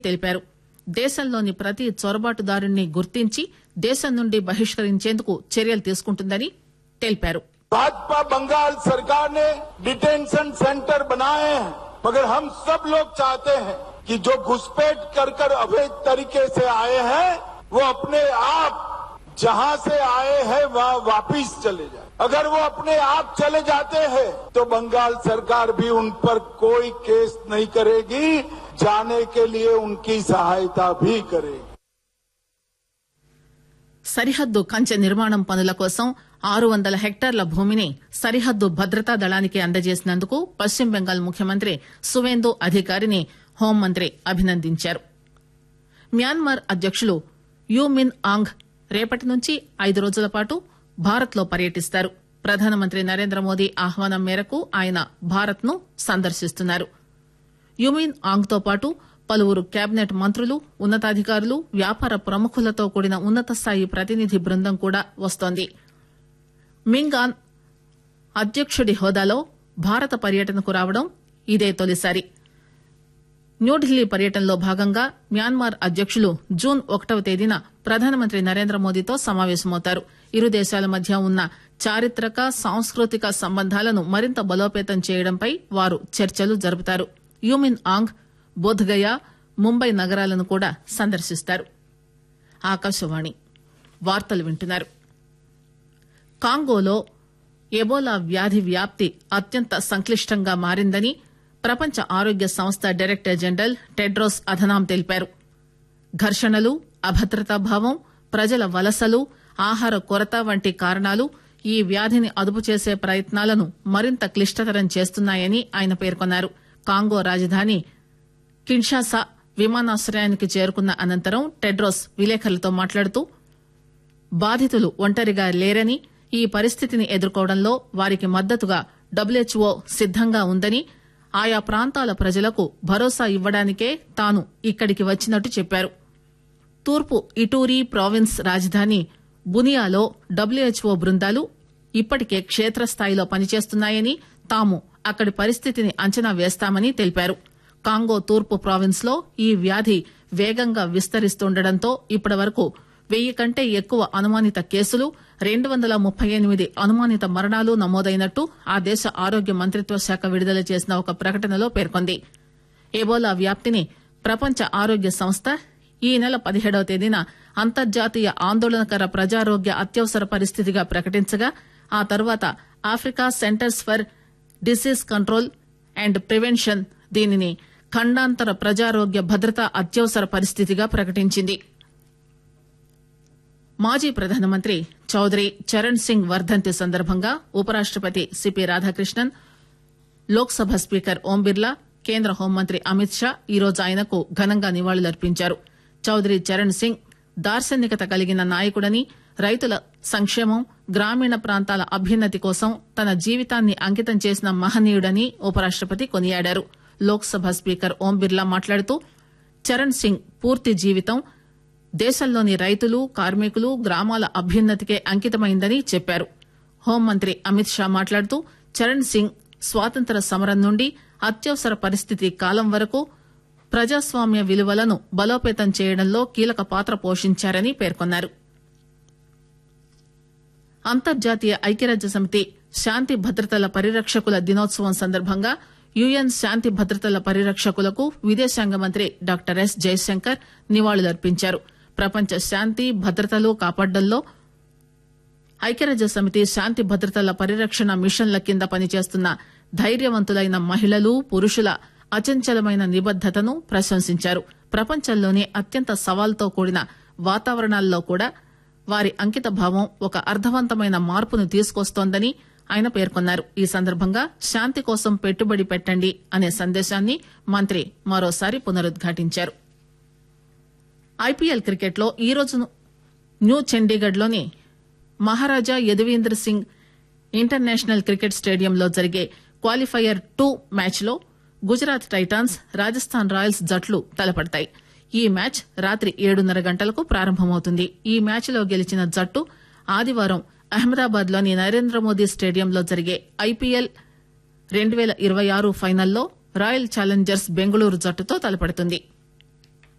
తెలిపారు దేశంలోని ప్రతి చొరబాటుదారుణ్ణి గుర్తించి దేశం నుండి బహిష్కరించేందుకు చర్యలు తీసుకుంటుందని తెలిపారు भाजपा बंगाल सरकार ने डिटेंशन सेंटर बनाए हैं मगर हम सब लोग चाहते हैं कि जो घुसपैठ कर कर अवैध तरीके से आए हैं वो अपने आप जहां से आए हैं वहां वापिस चले जाए अगर वो अपने आप चले जाते हैं तो बंगाल सरकार भी उन पर कोई केस नहीं करेगी जाने के लिए उनकी सहायता भी करेगी సరిహద్దు కంచె నిర్మాణం పనుల కోసం ఆరు వందల హెక్టార్ల భూమిని సరిహద్దు భద్రతా దళానికి అందజేసినందుకు పశ్చిమ బెంగాల్ ముఖ్యమంత్రి సువేందు అధికారిని హోంమంత్రి అభినందించారు మ్యాన్మార్ అధ్యకులు యూ మిన్ ఆంగ్ రేపటి నుంచి ఐదు రోజుల పాటు భారత్ లో పర్యటిస్తారు ప్రధానమంత్రి నరేంద్ర మోదీ ఆహ్వానం మేరకు ఆయన భారత్ ను సందర్శిస్తున్నారు యుమిన్ ఆంగ్ తో పాటు పలువురు కేబినెట్ మంత్రులు ఉన్నతాధికారులు వ్యాపార ప్రముఖులతో కూడిన ఉన్నత స్థాయి ప్రతినిధి బృందం కూడా వస్తోంది మింగాన్ అధ్యకుడి హోదాలో భారత పర్యటనకు రావడం ఇదే తొలిసారి న్యూఢిల్లీ పర్యటనలో భాగంగా మ్యాన్మార్ అధ్యకులు జూన్ ఒకటవ తేదీన ప్రధానమంత్రి నరేంద్ర మోదీతో సమావేశమవుతారు ఇరు దేశాల మధ్య ఉన్న చారిత్రక సాంస్కృతిక సంబంధాలను మరింత బలోపేతం చేయడంపై వారు చర్చలు జరుపుతారు యూమిన్ ఆంగ్ బోధ్గయ ముంబై నగరాలను కూడా సందర్శిస్తారు ఆకాశవాణి వార్తలు వింటున్నారు కాంగోలో ఎబోలా వ్యాధి వ్యాప్తి అత్యంత సంక్లిష్టంగా మారిందని ప్రపంచ ఆరోగ్య సంస్థ డైరెక్టర్ జనరల్ టెడ్రోస్ అధనాం తెలిపారు ఘర్షణలు అభద్రతాభావం ప్రజల వలసలు ఆహార కొరత వంటి కారణాలు ఈ వ్యాధిని అదుపు చేసే ప్రయత్నాలను మరింత క్లిష్టతరం చేస్తున్నాయని ఆయన పేర్కొన్నారు కాంగో రాజధాని కిన్షాసా విమానాశ్రయానికి చేరుకున్న అనంతరం టెడ్రోస్ విలేకరులతో మాట్లాడుతూ బాధితులు ఒంటరిగా లేరని ఈ పరిస్థితిని ఎదుర్కోవడంలో వారికి మద్దతుగా డబ్ల్యూహెచ్ఓ సిద్దంగా ఉందని ఆయా ప్రాంతాల ప్రజలకు భరోసా ఇవ్వడానికే తాను ఇక్కడికి వచ్చినట్టు చెప్పారు తూర్పు ఇటూరి ప్రావిన్స్ రాజధాని బునియాలో డబ్ల్యూహెచ్ఓ బృందాలు ఇప్పటికే క్షేత్రస్థాయిలో పనిచేస్తున్నాయని తాము అక్కడి పరిస్థితిని అంచనా వేస్తామని తెలిపారు కాంగో తూర్పు ప్రావిన్స్ లో ఈ వ్యాధి వేగంగా విస్తరిస్తుండటంతో ఇప్పటి వరకు వెయ్యి కంటే ఎక్కువ అనుమానిత కేసులు రెండు వందల ముప్పై ఎనిమిది అనుమానిత మరణాలు నమోదైనట్టు ఆ దేశ ఆరోగ్య మంత్రిత్వ శాఖ విడుదల చేసిన ఒక ప్రకటనలో పేర్కొంది ఎబోలా వ్యాప్తిని ప్రపంచ ఆరోగ్య సంస్థ ఈ నెల పదిహేడవ తేదీన అంతర్జాతీయ ఆందోళనకర ప్రజారోగ్య అత్యవసర పరిస్థితిగా ప్రకటించగా ఆ తర్వాత Africa centres for disease control and prevention దీనిని ఖండాంతర ప్రజారోగ్య భద్రతా అత్యవసర పరిస్థితిగా ప్రకటించింది మాజీ ప్రధానమంత్రి చౌదరి చరణ్ సింగ్ వర్దంతి సందర్భంగా ఉపరాష్టపతి సిపి రాధాకృష్ణన్ లోక్ సభ స్పీకర్ ఓం బిర్లా కేంద్ర హోంమంత్రి అమిత్ షా ఈరోజు ఆయనకు ఘనంగా నివాళులర్పించారు చౌదరి చరణ్ సింగ్ దార్శనికత కలిగిన నాయకుడని రైతుల సంక్షేమం గ్రామీణ ప్రాంతాల అభ్యున్నతి కోసం తన జీవితాన్ని అంకితం చేసిన మహనీయుడని ఉపరాష్టపతి కొనియాడారు లోక్ సభ స్పీకర్ ఓం బిర్లా మాట్లాడుతూ చరణ్ సింగ్ పూర్తి జీవితం దేశంలోని రైతులు కార్మికులు గ్రామాల అభ్యున్నతికే అంకితమైందని చెప్పారు హోంమంత్రి అమిత్ షా మాట్లాడుతూ చరణ్ సింగ్ స్వాతంత్ర సమరం నుండి అత్యవసర పరిస్థితి కాలం వరకు ప్రజాస్వామ్య విలువలను బలోపేతం చేయడంలో కీలక పాత్ర పోషించారని పేర్కొన్నారు అంతర్జాతీయ ఐక్యరాజ్య సమితి శాంతి భద్రతల పరిరక్షకుల దినోత్సవం సందర్భంగా యుఎన్ శాంతి భద్రతల పరిరక్షకులకు విదేశాంగ మంత్రి డాక్టర్ ఎస్ జయశంకర్ నివాళులర్పించారు ప్రపంచ శాంతి భద్రతలు కాపాడడంలో ఐక్యరాజ్య సమితి శాంతి భద్రతల పరిరక్షణ మిషన్ల కింద పనిచేస్తున్న ధైర్యవంతులైన మహిళలు పురుషుల అచంచలమైన నిబద్దతను ప్రశంసించారు ప్రపంచంలోనే అత్యంత సవాల్తో కూడిన వాతావరణాల్లో కూడా వారి అంకిత భావం ఒక అర్థవంతమైన మార్పును తీసుకొస్తోందని ఆయన పేర్కొన్నారు ఈ సందర్భంగా శాంతి కోసం పెట్టుబడి పెట్టండి అనే సందేశాన్ని మంత్రి మరోసారి పునరుద్ఘాటించారు ఐపీఎల్ క్రికెట్ లో ఈ రోజు న్యూ చండీగఢ్ లోని మహారాజా యదువీంద్ర సింగ్ ఇంటర్నేషనల్ క్రికెట్ స్టేడియంలో జరిగే క్వాలిఫైయర్ టూ మ్యాచ్ లో గుజరాత్ టైటాన్స్ రాజస్థాన్ రాయల్స్ జట్లు తలపడతాయి ఈ మ్యాచ్ రాత్రి ఏడున్నర గంటలకు ప్రారంభమవుతుంది ఈ మ్యాచ్ లో గెలిచిన జట్టు ఆదివారం అహ్మదాబాద్ లోని నరేంద్ర మోదీ స్టేడియంలో జరిగే ఐపీఎల్ రెండు పేల ఇరవై ఆరు ఫైనల్లో రాయల్ ఛాలెంజర్స్ బెంగళూరు జట్టుతో తలపడుతుంది